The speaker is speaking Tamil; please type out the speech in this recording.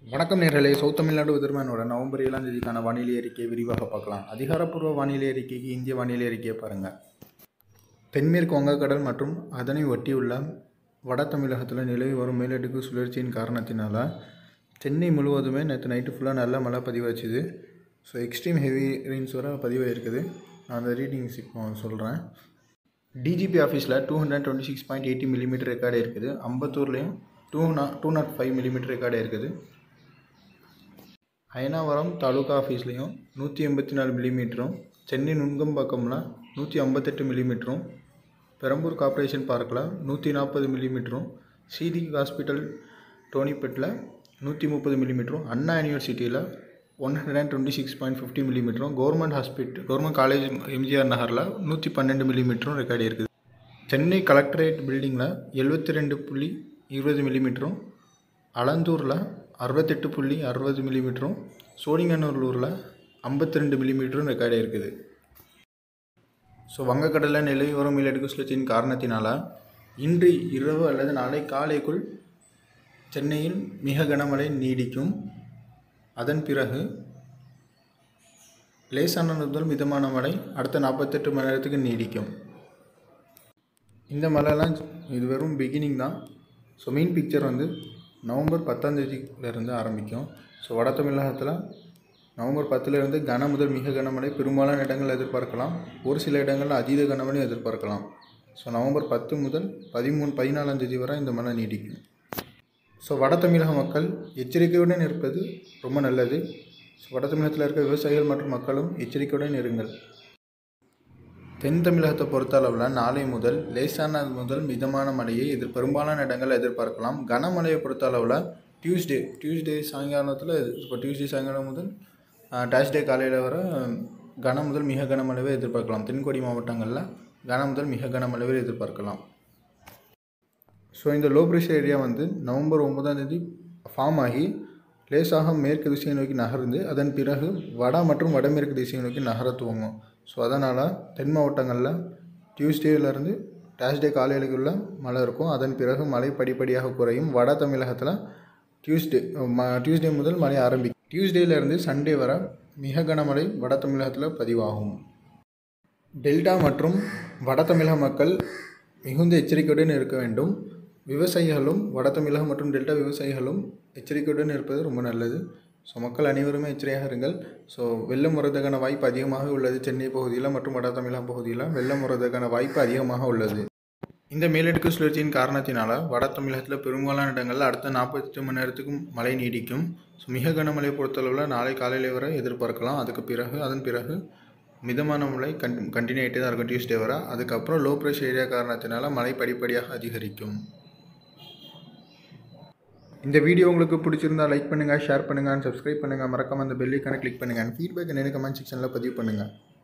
வணக்கம் நேர்களே சவுத் தமிழ்நாடு உதிர்மனோட நவம்பர் ஏழாம் தேதிக்கான வானிலை அறிக்கையை விரிவாக பார்க்கலாம் அதிகாரப்பூர்வ வானிலை அறிக்கைக்கு இந்திய வானிலை அறிக்கையை பாருங்கள் தென்மேற்கு வங்கக்கடல் மற்றும் அதனை ஒட்டியுள்ள வட தமிழகத்தில் நிலவி வரும் மேலடுக்கு சுழற்சியின் காரணத்தினால சென்னை முழுவதுமே நேற்று நைட்டு ஃபுல்லாக நல்ல மழை பதிவாச்சுது ஸோ எக்ஸ்ட்ரீம் ஹெவி ரெயின்ஸ் வர பதிவாயிருக்குது நான் அந்த ரீடிங்ஸ் இப்போ சொல்கிறேன் டிஜிபி ஆஃபீஸில் two hundred twenty six point eighty millimetre record இருக்குது அம்பத்தூர்லேயும் டூ நா two nought five millimetre record இருக்குது அயனாவரம் தாலுகா ஆஃபீஸ்லேயும் நூற்றி எண்பத்தி நாலு மில்லிமீட்டரும் சென்னை நுங்கம்பாக்கம்ல நூற்றி ஐம்பத்தெட்டு மில்லிமீட்டரும் பெரம்பூர் கார்ப்பரேஷன் பார்க்கில் நூற்றி நாற்பது மில்லிமீட்டரும் சிடி ஹாஸ்பிட்டல் டோனிபெட்டில் நூற்றி முப்பது மில்லிமீட்டரும் அண்ணா யூனிவர்சிட்டியில் one hundred and twenty six point fifty மில்லிமீட்டரும் government hospital government college MGR நகரில் நூற்றி பன்னெண்டு மில்லிமீட்டரும் ரெக்கார்டு இருக்குது சென்னை கலெக்டரேட் பில்டிங்கில் எழுபத்தி ரெண்டு புள்ளி இருபது மில்லிமீட்டரும் அலந்தூரில் அறுபத்தெட்டு புள்ளி அறுபது மில்லிமீட்டரும் சோழிங்கநல்லூரில் ஐம்பத்தி ரெண்டு மில்லிமீட்டரும் ரெக்கார்டு இருக்குது ஸோ வங்கக்கடலில் நிலவி வரும் மேலடுக்கு சுழற்சியின் காரணத்தினால இன்று இரவு அல்லது நாளை காலைக்குள் சென்னையில் மிக கனமழை நீடிக்கும் அதன் பிறகு லேசான முதல் மிதமான மழை அடுத்த நாற்பத்தெட்டு மணி நேரத்துக்கு நீடிக்கும் இந்த மழைலாம் இது வெறும் பிகினிங் தான் ஸோ மெயின் பிக்சர் வந்து நவம்பர் பத்தாம் தேதியிலேருந்து ஆரம்பிக்கும் ஸோ வட தமிழகத்தில் நவம்பர் பத்துலேருந்து கன முதல் மிக கனமழை பெரும்பாலான இடங்கள் எதிர்பார்க்கலாம் ஒரு சில இடங்களில் அதீத கனமழை எதிர்பார்க்கலாம் ஸோ நவம்பர் பத்து முதல் பதிமூணு பதினாலாம் தேதி வரை இந்த மழை நீடிக்கும் ஸோ வட தமிழக மக்கள் எச்சரிக்கையுடன் இருப்பது ரொம்ப நல்லது ஸோ வட தமிழகத்தில் இருக்க விவசாயிகள் மற்றும் மக்களும் எச்சரிக்கையுடன் இருங்கள் தென் தமிழகத்தை பொறுத்தளவில் நாளை முதல் லேசான முதல் மிதமான மழையை எதிர் பெரும்பாலான இடங்கள் எதிர்பார்க்கலாம் கனமழையை பொறுத்தளவில் டியூஸ்டே டியூஸ்டே சாயங்காலத்தில் இப்போ டியூஸ்டே சாயங்காலம் முதல் டேஷ்டே காலையில் வர கன முதல் மிக கனமழைவை எதிர்பார்க்கலாம் தென்கோடி மாவட்டங்களில் கன முதல் மிக கனமழைவை எதிர்பார்க்கலாம் ஸோ இந்த லோ ப்ரெஷர் ஏரியா வந்து நவம்பர் ஒன்பதாம் தேதி ஃபார்ம் ஆகி லேசாக மேற்கு திசையை நோக்கி நகர்ந்து அதன் பிறகு வட மற்றும் வடமேற்கு திசையை நோக்கி நகர துவங்கும் ஸோ அதனால் தென் மாவட்டங்களில் டியூஸ்டேலேருந்து டேஷ்டே காலையிலுக்குள்ள மழை இருக்கும் அதன் பிறகு மழை படிப்படியாக குறையும் வட தமிழகத்தில் டியூஸ்டே ம டியூஸ்டே முதல் மழை ஆரம்பிக்கும் டியூஸ்டேலேருந்து சண்டே வர மிக கனமழை வட தமிழகத்தில் பதிவாகும் டெல்டா மற்றும் வட தமிழக மக்கள் மிகுந்த எச்சரிக்கையுடன் இருக்க வேண்டும் விவசாயிகளும் வட தமிழகம் மற்றும் டெல்டா விவசாயிகளும் எச்சரிக்கையுடன் இருப்பது ரொம்ப நல்லது ஸோ மக்கள் அனைவருமே எச்சரிக்கையாக இருங்கள் ஸோ வெள்ளம் வரதுக்கான வாய்ப்பு அதிகமாக உள்ளது சென்னை பகுதியில் மற்றும் வட தமிழகம் பகுதியில் வெள்ளம் வரதுக்கான வாய்ப்பு அதிகமாக உள்ளது இந்த மேலடுக்கு சுழற்சியின் காரணத்தினால வட தமிழகத்தில் பெரும்பாலான இடங்களில் அடுத்த நாற்பத்தெட்டு மணி நேரத்துக்கும் மழை நீடிக்கும் ஸோ மிக கனமழை பொறுத்தளவில் நாளை காலையில் வரை எதிர்பார்க்கலாம் அதுக்கு பிறகு அதன் பிறகு மிதமான மழை கன் கண்டினியூ ஆகிட்டே தான் இருக்கும் டியூஸ்டே வர அதுக்கப்புறம் லோ ப்ரெஷர் ஏரியா காரணத்தினால மழை படிப்படியாக அதிகரிக்கும் இந்த வீடியோ உங்களுக்கு பிடிச்சிருந்தா லைக் பண்ணுங்கள் ஷேர் பண்ணுங்கள் சப்ஸ்கிரைப் பண்ணுங்கள் மறக்காம அந்த பெல்லைக்கான கிளிக் பண்ணுங்கள் ஃபீட்பேக் என்னென்ன கமெண்ட் செக்ஷனில் பதிவு பண்ணுங்கள்